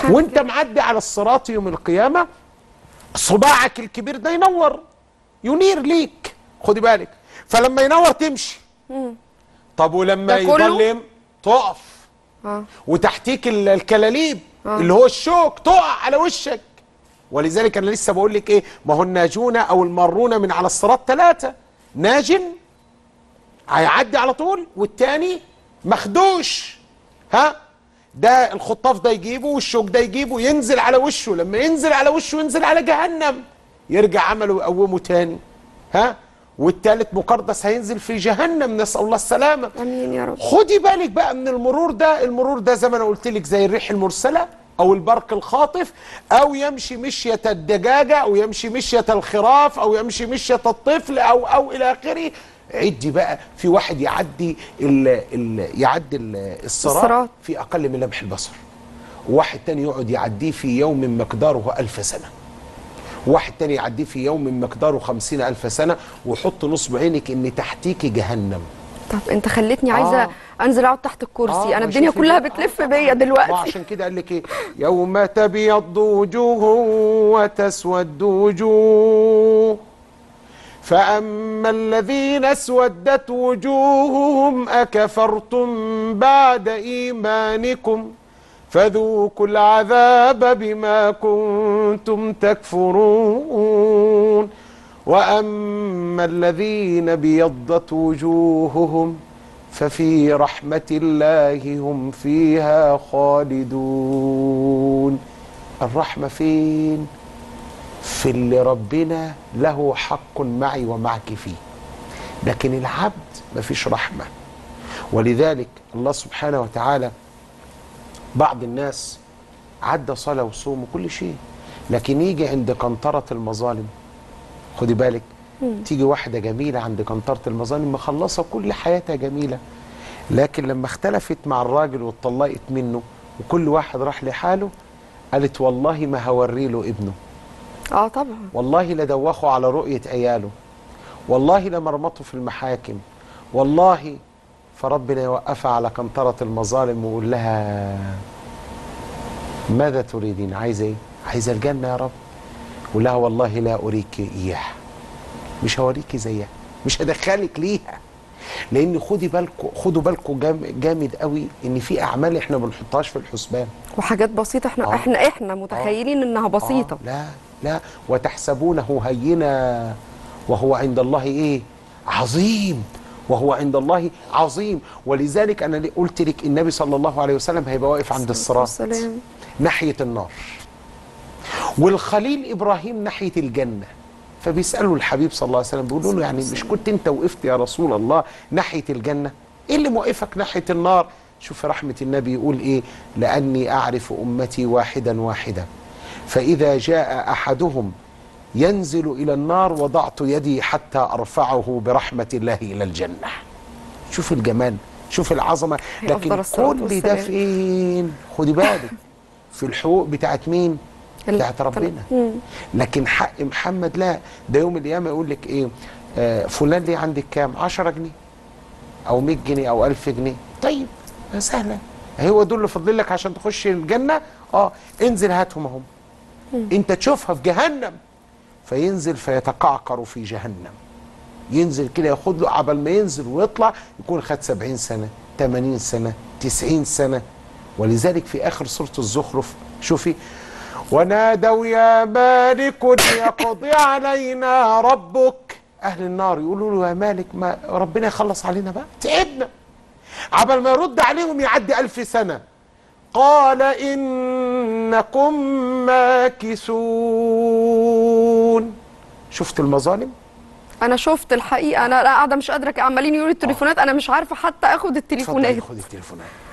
حاجة وانت معدي على الصراط يوم القيامه صباعك الكبير ده ينور ينير ليك خدي بالك فلما ينور تمشي طب ولما ده كله؟ يظلم تقف اه وتحتيك ال- الكلاليب اللي هو الشوك تقع على وشك ولذلك انا لسه بقول لك ايه ما هو الناجون او المارون من على الصراط ثلاثه ناج هيعدي على طول والتاني مخدوش ها ده الخطاف ده يجيبه والشوك ده يجيبه ينزل على وشه لما ينزل على وشه ينزل على جهنم يرجع عمله ويقومه تاني ها والتالت مقردس هينزل في جهنم نسأل الله السلامة امين يا رب خدي بالك بقى من المرور ده المرور ده زي ما انا قلت لك زي الريح المرسله او البرق الخاطف او يمشي مشيه الدجاجه او يمشي مشيه الخراف او يمشي مشيه الطفل او او الى اخره عدي بقى في واحد يعدي ال ال يعدي ال- الصراط الصراط. في اقل من لمح البصر وواحد تاني يقعد يعديه في يوم مقداره ألف سنه واحد تاني يعديه في يوم مقداره خمسين ألف سنة وحط نصب عينك إن تحتيك جهنم طب انت خلتني عايزه آه. انزل اقعد تحت الكرسي آه، انا ما الدنيا شوفي كلها بقى. بتلف بيا ما دلوقتي عشان كده قال لك ايه يوم تبيض وجوه وتسود وجوه فأما الذين اسودت وجوههم أكفرتم بعد إيمانكم فذوقوا العذاب بما كنتم تكفرون وأما الذين بيضت وجوههم ففي رحمة الله هم فيها خالدون الرحمة فين؟ في اللي ربنا له حق معي ومعك فيه لكن العبد مفيش رحمة ولذلك الله سبحانه وتعالى بعض الناس عدى صلاة وصوم وكل شيء لكن يجي عند قنطرة المظالم خدي بالك تيجي واحدة جميلة عند قنطرة المظالم مخلصة كل حياتها جميلة لكن لما اختلفت مع الراجل واتطلقت منه وكل واحد راح لحاله قالت والله ما هوري له ابنه اه طبعا والله لدوخوا على رؤية عياله والله لمرمطوا في المحاكم والله فربنا يوقفها على قنطرة المظالم ويقول لها ماذا تريدين عايزة ايه عايزة الجنة يا رب يقول لها والله لا أريك إياها مش هوريكي زيها مش هدخلك ليها لان خدي بالكم خدوا بالكم جام جامد قوي ان في اعمال احنا ما بنحطهاش في الحسبان وحاجات بسيطه احنا آه. احنا احنا متخيلين انها بسيطه آه لا لا وتحسبونه هينا وهو عند الله ايه عظيم وهو عند الله عظيم ولذلك انا ليه قلت لك النبي صلى الله عليه وسلم هيبقى واقف عند الصراط والسلام. ناحيه النار والخليل ابراهيم ناحيه الجنه فبيسالوا الحبيب صلى الله عليه وسلم بيقولوا له يعني مش كنت انت وقفت يا رسول الله ناحيه الجنه ايه اللي موقفك ناحيه النار شوف رحمه النبي يقول ايه لاني اعرف امتي واحدا واحدا فاذا جاء احدهم ينزل الى النار وضعت يدي حتى ارفعه برحمه الله الى الجنه شوف الجمال شوف العظمه هي لكن أفضل الصلاة كل ده والسلام. فين خدي بالك في الحقوق بتاعت مين ال- بتاعت ربنا مم. لكن حق محمد لا ده يوم القيامه يقول لك ايه آه فلان ليه عندك كام 10 جنيه او 100 جنيه او 1000 جنيه طيب ما سهله هو دول اللي فاضلين لك عشان تخش الجنه اه انزل هاتهم اهم انت تشوفها في جهنم فينزل فيتقعقر في جهنم ينزل كده ياخد له عبل ما ينزل ويطلع يكون خد 70 سنه 80 سنه 90 سنه ولذلك في اخر سوره الزخرف شوفي ونادوا يا مالك ليقضي علينا ربك اهل النار يقولوا له يا مالك ما ربنا يخلص علينا بقى تعبنا عبل ما يرد عليهم يعدي ألف سنة قال إنكم ماكثون شفت المظالم انا شفت الحقيقه انا أنا قاعده مش قادره عمالين يقولوا التليفونات انا مش عارفه حتى اخد اتفضل التليفونات خد التليفونات